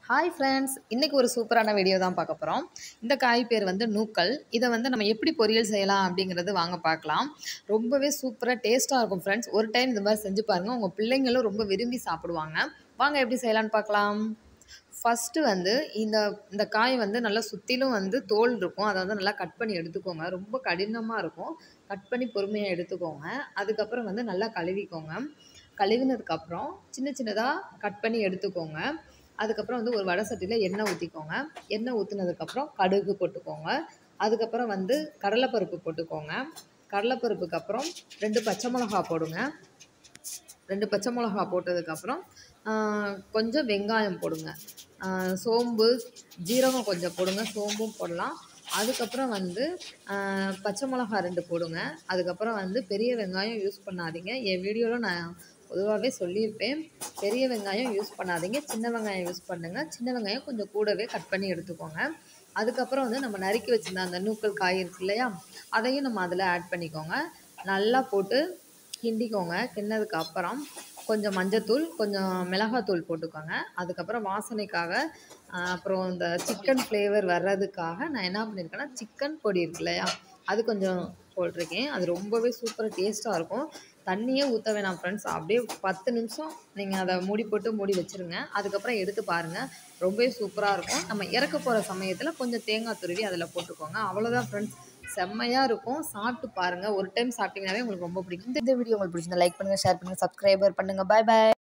hi friends இன்றைக்கி ஒரு சூப்பரான வீடியோ தான் பார்க்க போகிறோம் இந்த காய் பேர் வந்து நூக்கல் இதை வந்து நம்ம எப்படி பொரியல் செய்யலாம் அப்படிங்கிறது வாங்க பார்க்கலாம் ரொம்பவே சூப்பராக டேஸ்ட்டாக இருக்கும் ஃப்ரெண்ட்ஸ் ஒரு டைம் இந்த மாதிரி செஞ்சு பாருங்கள் உங்கள் பிள்ளைங்களும் ரொம்ப விரும்பி சாப்பிடுவாங்க வாங்க எப்படி செய்யலான்னு பார்க்கலாம் ஃபஸ்ட்டு வந்து இந்த இந்த காய் வந்து நல்லா சுற்றிலும் வந்து தோல் இருக்கும் அதை வந்து நல்லா கட் பண்ணி எடுத்துக்கோங்க ரொம்ப கடினமாக இருக்கும் கட் பண்ணி பொறுமையாக எடுத்துக்கோங்க அதுக்கப்புறம் வந்து நல்லா கழுவிக்கோங்க கழுவினதுக்கப்புறம் சின்ன சின்னதாக கட் பண்ணி எடுத்துக்கோங்க அதுக்கப்புறம் வந்து ஒரு வடை சட்டியில் எண்ணெய் ஊற்றிக்கோங்க எண்ணெய் ஊற்றுனதுக்கப்புறம் கடுகு போட்டுக்கோங்க அதுக்கப்புறம் வந்து கடலைப்பருப்பு போட்டுக்கோங்க கடலைப்பருப்புக்கு அப்புறம் ரெண்டு பச்சை மிளகா போடுங்க ரெண்டு பச்சை மிளகா போட்டதுக்கப்புறம் கொஞ்சம் வெங்காயம் போடுங்க ஆஹ் சோம்பு ஜீரகம் கொஞ்சம் போடுங்க சோம்பும் போடலாம் அதுக்கப்புறம் வந்து ஆஹ் பச்சை மிளகா ரெண்டு போடுங்க அதுக்கப்புறம் வந்து பெரிய வெங்காயம் யூஸ் பண்ணாதீங்க என் வீடியோவில் நான் பொதுவாகவே சொல்லியிருப்பேன் பெரிய வெங்காயம் யூஸ் பண்ணாதீங்க சின்ன வெங்காயம் யூஸ் பண்ணுங்கள் சின்ன வெங்காயம் கொஞ்சம் கூடவே கட் பண்ணி எடுத்துக்கோங்க அதுக்கப்புறம் வந்து நம்ம நறுக்கி வச்சிருந்த அந்த நூக்கல் காய் இருக்கு இல்லையா அதையும் நம்ம அதில் ஆட் பண்ணிக்கோங்க நல்லா போட்டு கிண்டிக்கோங்க கிண்ணதுக்கு அப்புறம் கொஞ்சம் மஞ்சத்தூள் கொஞ்சம் மிளகாத்தூள் போட்டுக்கோங்க அதுக்கப்புறம் வாசனைக்காக ஆஹ் அப்புறம் இந்த சிக்கன் ஃப்ளேவர் வர்றதுக்காக நான் என்ன பண்ணியிருக்கேன்னா சிக்கன் பொடி இருக்கு இல்லையா அது கொஞ்சம் போட்டிருக்கேன் அது ரொம்பவே சூப்பராக டேஸ்ட்டாக இருக்கும் தண்ணியே ஊற்ற வேணாம் ஃப்ரெண்ட்ஸ் அப்படியே பத்து நிமிஷம் நீங்கள் அதை மூடி போட்டு மூடி வச்சுருங்க அதுக்கப்புறம் எடுத்து பாருங்கள் ரொம்பவே சூப்பராக இருக்கும் நம்ம இறக்க போகிற சமயத்தில் கொஞ்சம் தேங்காய் துருவி அதில் போட்டுக்கோங்க அவ்வளோதான் ஃப்ரெண்ட்ஸ் செம்மையாக இருக்கும் சாப்பிட்டு பாருங்கள் ஒரு டைம் சாப்பிட்டீங்கன்னாவே உங்களுக்கு ரொம்ப பிடிக்கும் இந்த வீடியோ உங்களுக்கு பிடிச்சிருந்தா லைக் பண்ணுங்கள் ஷேர் பண்ணுங்கள் சப்ஸ்கிரைபர் பண்ணுங்கள் பாய் பாய்